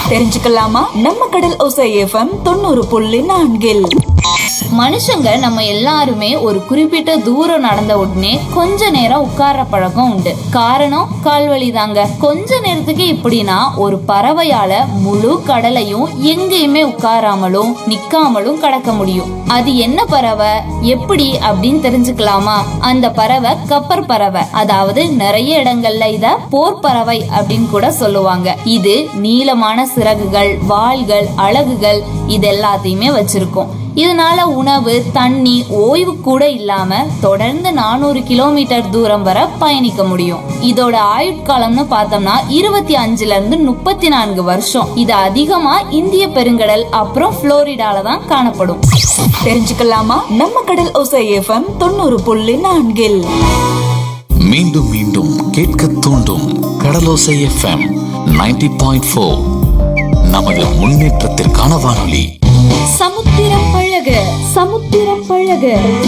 தெரிஞ்சுக்கலாமா நம்ம கடல் ஒசை எஃப்எம் தொண்ணூறு புள்ளி நான்கில் மனுஷங்க நம்ம எல்லாருமே ஒரு குறிப்பிட்ட தூரம் நடந்த உடனே கொஞ்ச நேரம் உட்கார்ற பழக்கம் உண்டு காரணம் கால்வலி தாங்க கொஞ்ச நேரத்துக்கு இப்படின்னா ஒரு பறவையால முழு கடலையும் எங்கேயுமே உட்காராமலும் நிக்காமலும் கடக்க முடியும் அது என்ன பறவை எப்படி அப்படின்னு தெரிஞ்சுக்கலாமா அந்த பறவை கப்பர் பறவை அதாவது நிறைய இடங்கள்ல இத போர் பறவை அப்படின்னு கூட சொல்லுவாங்க இது நீளமான சிறகுகள் வாள்கள் அலகுகள் இது எல்லாத்தையுமே வச்சிருக்கும் இதனால உணவு தண்ணி ஓய்வு கூட இல்லாம தொடர்ந்து நானூறு கிலோமீட்டர் தூரம் வரை பயணிக்க முடியும் இதோட ஆயுட்காலம்னு பார்த்தோம்னா இருபத்தி அஞ்சுல இருந்து முப்பத்தி நான்கு வருஷம் இது அதிகமா இந்திய பெருங்கடல் அப்புறம் புளோரிடால தான் காணப்படும் தெரிஞ்சுக்கலாமா நம்ம கடல் ஒசை எஃப்எம் தொண்ணூறு புள்ளி நான்கில் மீண்டும் மீண்டும் கேட்க தூண்டும் கடலோசை எஃப்எம் 90.4 பாயிண்ட் ஃபோர் நமது முன்னேற்றத்திற்கான வானொலி சமுத்திரம் பழக சமுத்திரம் பழக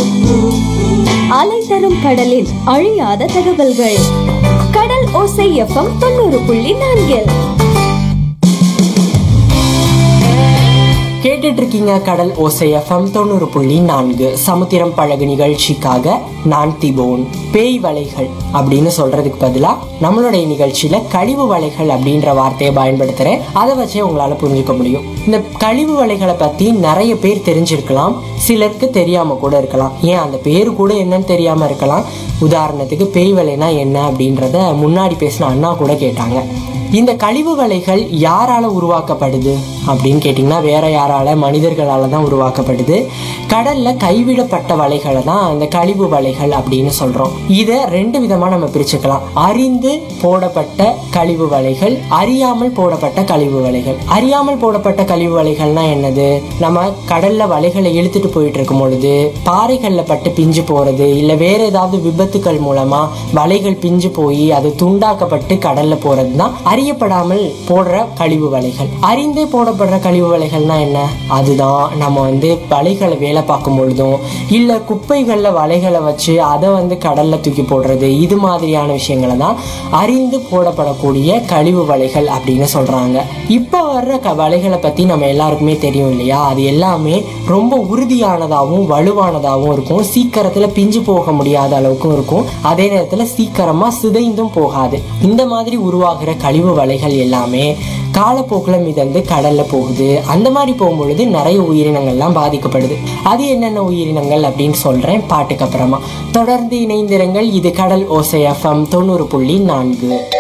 அலை தரும் கடலில் அழியாத தகவல்கள் கடல் ஓசை எஃப்எம் தொண்ணூறு புள்ளி நான்கில் கேட்டுட்டு இருக்கீங்க கடல் ஓசை எஃப்எம் தொண்ணூறு புள்ளி நான்கு சமுத்திரம் பழகு நிகழ்ச்சிக்காக நான் திபோன் பேய் வலைகள் அப்படின்னு சொல்றதுக்கு பதிலா நம்மளுடைய நிகழ்ச்சியில கழிவு வலைகள் அப்படின்ற வார்த்தையை பயன்படுத்துறேன் அதை வச்சே உங்களால புரிஞ்சுக்க முடியும் இந்த கழிவு வலைகளை பத்தி நிறைய பேர் தெரிஞ்சிருக்கலாம் சிலருக்கு தெரியாம கூட இருக்கலாம் ஏன் அந்த பேரு கூட என்னன்னு தெரியாம இருக்கலாம் உதாரணத்துக்கு பேய் வலைனா என்ன அப்படின்றத முன்னாடி பேசின அண்ணா கூட கேட்டாங்க இந்த கழிவு வலைகள் யாரால உருவாக்கப்படுது அப்படின்னு கேட்டிங்கன்னா வேற யாரால மனிதர்களால தான் உருவாக்கப்படுது கடல்ல கைவிடப்பட்ட வலைகளை தான் அந்த கழிவு வலைகள் அப்படின்னு சொல்றோம் இதை ரெண்டு விதமா நம்ம பிரிச்சுக்கலாம் அறிந்து போடப்பட்ட கழிவு வலைகள் அறியாமல் போடப்பட்ட கழிவு வலைகள் அறியாமல் போடப்பட்ட கழிவு வலைகள்னா என்னது நம்ம கடல்ல வலைகளை இழுத்துட்டு போயிட்டு இருக்கும் பொழுது பாறைகள்ல பட்டு பிஞ்சு போறது இல்ல வேற ஏதாவது விபத்துக்கள் மூலமா வலைகள் பிஞ்சு போய் அது துண்டாக்கப்பட்டு கடல்ல போறது தான் அறியப்படாமல் போடுற கழிவு வலைகள் அறிந்தே போடப்படுற கழிவு வலைகள்னா என்ன அதுதான் நம்ம வந்து வலைகளை வேலை பார்க்கும் பொழுதும் இல்ல குப்பைகள்ல வலைகளை வச்சு அதை வந்து கடல்ல தூக்கி போடுறது இது மாதிரியான விஷயங்களை தான் அறிந்து போடப்படக்கூடிய கழிவு வலைகள் அப்படின்னு சொல்றாங்க இப்ப வர்ற க வலைகளை பத்தி நம்ம எல்லாருக்குமே தெரியும் இல்லையா அது எல்லாமே ரொம்ப உறுதியானதாகவும் வலுவானதாகவும் இருக்கும் சீக்கிரத்துல பிஞ்சு போக முடியாத அளவுக்கும் இருக்கும் அதே நேரத்துல சீக்கிரமா சிதைந்தும் போகாது இந்த மாதிரி உருவாகிற கழிவு வலைகள் எல்லாமே காலப்போக்கில் மிதந்து கடல்ல போகுது அந்த மாதிரி போகும்பொழுது நிறைய உயிரினங்கள்லாம் பாதிக்கப்படுது அது என்னென்ன உயிரினங்கள் அப்படின்னு சொல்றேன் பாட்டுக்கு அப்புறமா தொடர்ந்து இணைந்திருங்கள் இது கடல் ஓசை எஃப்எம் தொண்ணூறு புள்ளி நான்கு